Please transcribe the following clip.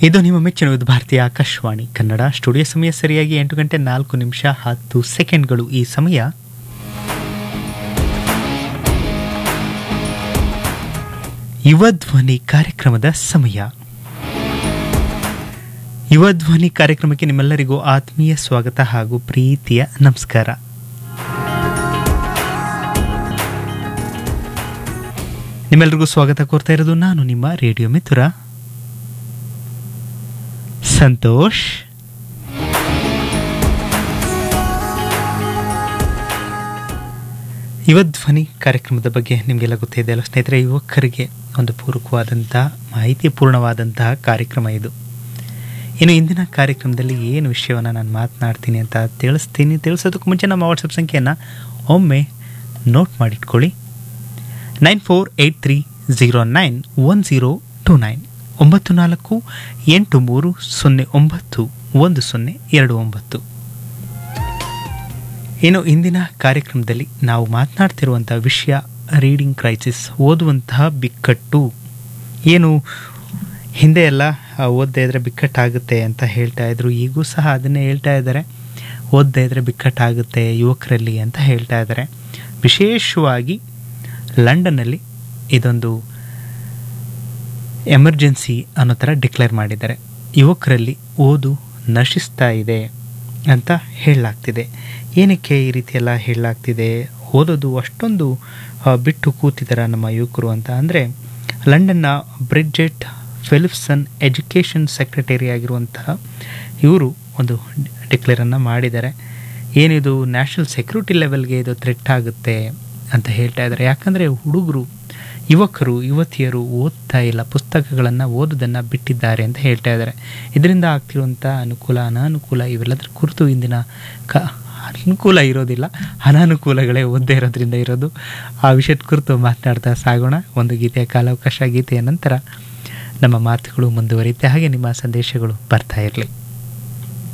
ಇದು ನಿಮ್ಮ ಮೆಚ್ಚಿನ ವಿವಿಧ ಭಾರತೀಯ ಆಕಾಶವಾಣಿ ಕನ್ನಡ ಸ್ಟುಡಿಯೋ ಸಮಯ ಸರಿಯಾಗಿ ಎಂಟು ಗಂಟೆ ನಾಲ್ಕು ನಿಮಿಷ ಹತ್ತು ಸೆಕೆಂಡ್ಗಳು ಈ ಸಮಯ ಯುವ ಧ್ವನಿ ಕಾರ್ಯಕ್ರಮದ ಸಮಯ ಯುವ ಧ್ವನಿ ಕಾರ್ಯಕ್ರಮಕ್ಕೆ ನಿಮ್ಮೆಲ್ಲರಿಗೂ ಆತ್ಮೀಯ ಸ್ವಾಗತ ಹಾಗೂ ಪ್ರೀತಿಯ ನಮಸ್ಕಾರ ನಿಮ್ಮೆಲ್ಲರಿಗೂ ಸ್ವಾಗತ ಕೋರ್ತಾ ಇರೋದು ನಾನು ನಿಮ್ಮ ರೇಡಿಯೋ ಮಿಥುರ ಸಂತೋಷ್ ಯುವ ಧ್ವನಿ ಕಾರ್ಯಕ್ರಮದ ಬಗ್ಗೆ ನಿಮಗೆಲ್ಲ ಗೊತ್ತಿದೆ ಅಲ್ಲ ಸ್ನೇಹಿತರೆ ಯುವಕರಿಗೆ ಒಂದು ಪೂರಕವಾದಂತಹ ಮಾಹಿತಿಪೂರ್ಣವಾದಂತಹ ಕಾರ್ಯಕ್ರಮ ಇದು ಇನ್ನು ಇಂದಿನ ಕಾರ್ಯಕ್ರಮದಲ್ಲಿ ಏನು ವಿಷಯವನ್ನು ನಾನು ಮಾತನಾಡ್ತೀನಿ ಅಂತ ತಿಳಿಸ್ತೀನಿ ತಿಳಿಸೋದಕ್ಕೂ ಮುಂಚೆ ನಮ್ಮ ವಾಟ್ಸಪ್ ಸಂಖ್ಯೆಯನ್ನು ಒಮ್ಮೆ ನೋಟ್ ಮಾಡಿಟ್ಕೊಳ್ಳಿ nine four eight three zero nine one zero two nine ಒಂಬತ್ತು ನಾಲ್ಕು ಎಂಟು ಮೂರು ಸೊನ್ನೆ ಒಂಬತ್ತು ಒಂದು ಸೊನ್ನೆ ಎರಡು ಒಂಬತ್ತು ಇನ್ನು ಇಂದಿನ ಕಾರ್ಯಕ್ರಮದಲ್ಲಿ ನಾವು ಮಾತನಾಡ್ತಿರುವಂಥ ವಿಷಯ ರೀಡಿಂಗ್ ಕ್ರೈಸಿಸ್ ಓದುವಂತಹ ಬಿಕ್ಕಟ್ಟು ಏನು ಹಿಂದೆ ಎಲ್ಲ ಆ, ಓದದೇ ಇದ್ರೆ ಬಿಕ್ಕಟ್ಟಾಗುತ್ತೆ ಅಂತ ಹೇಳ್ತಾ ಇದ್ರು ಈಗೂ ಸಹ ಅದನ್ನೇ ಹೇಳ್ತಾ ಇದ್ದಾರೆ ಓದದೇ ಇದ್ರೆ ಬಿಕ್ಕಟ್ಟಾಗುತ್ತೆ ಯುವಕರಲ್ಲಿ ಅಂತ ಹೇಳ್ತಾ ಇದ್ದಾರೆ ವಿಶೇಷವಾಗಿ ಲಂಡನ್ನಲ್ಲಿ ಇದೊಂದು ಎಮರ್ಜೆನ್ಸಿ ಅನ್ನೋ ಥರ ಡಿಕ್ಲೇರ್ ಮಾಡಿದ್ದಾರೆ ಯುವಕರಲ್ಲಿ ಓದು ನಶಿಸ್ತಾ ಇದೆ ಅಂತ ಹೇಳಲಾಗ್ತಿದೆ ಏನಕ್ಕೆ ಈ ರೀತಿ ಎಲ್ಲ ಹೇಳಲಾಗ್ತಿದೆ ಓದೋದು ಅಷ್ಟೊಂದು ಆ, ಬಿಟ್ಟು ಕೂತಿದ್ದಾರೆ ನಮ್ಮ ಯುವಕರು ಅಂತ ಅಂದರೆ ಲಂಡನ್ನ ಬ್ರಿಡ್ಜೆಟ್ ಫಿಲಿಪ್ಸನ್ ಎಜುಕೇಷನ್ ಸೆಕ್ರೆಟರಿ ಆಗಿರುವಂತಹ ಇವರು ಒಂದು ಡಿಕ್ಲೇರನ್ನು ಮಾಡಿದ್ದಾರೆ ಏನಿದು ನ್ಯಾಷನಲ್ ಸೆಕ್ಯೂರಿಟಿ ಲೆವೆಲ್ಗೆ ಇದು ಥ್ರೆಟ್ ಆಗುತ್ತೆ ಅಂತ ಹೇಳ್ತಾ ಇದ್ದಾರೆ ಯಾಕಂದರೆ ಹುಡುಗರು ಯುವಕರು ಯುವತಿಯರು ಓದ್ತಾ ಇಲ್ಲ ಪುಸ್ತಕಗಳನ್ನು ಓದೋದನ್ನು ಬಿಟ್ಟಿದ್ದಾರೆ ಅಂತ ಹೇಳ್ತಾ ಇದ್ದಾರೆ ಇದರಿಂದ ಆಗ್ತಿರುವಂಥ ಅನುಕೂಲ ಅನಾನುಕೂಲ ಇವೆಲ್ಲದರ ಕುರಿತು ಇಂದಿನ ಕ ಅನುಕೂಲ ಇರೋದಿಲ್ಲ ಅನಾನುಕೂಲಗಳೇ ಓದದೇ ಇರೋದ್ರಿಂದ ಇರೋದು ಆ ವಿಷಯದ ಕುರಿತು ಮಾತನಾಡ್ತಾ ಸಾಗೋಣ ಒಂದು ಗೀತೆಯ ಕಾಲಾವಕಾಶ ಗೀತೆಯ ನಂತರ ನಮ್ಮ ಮಾತುಗಳು ಮುಂದುವರಿಯುತ್ತೆ ಹಾಗೆ ನಿಮ್ಮ ಸಂದೇಶಗಳು ಬರ್ತಾ ಇರಲಿ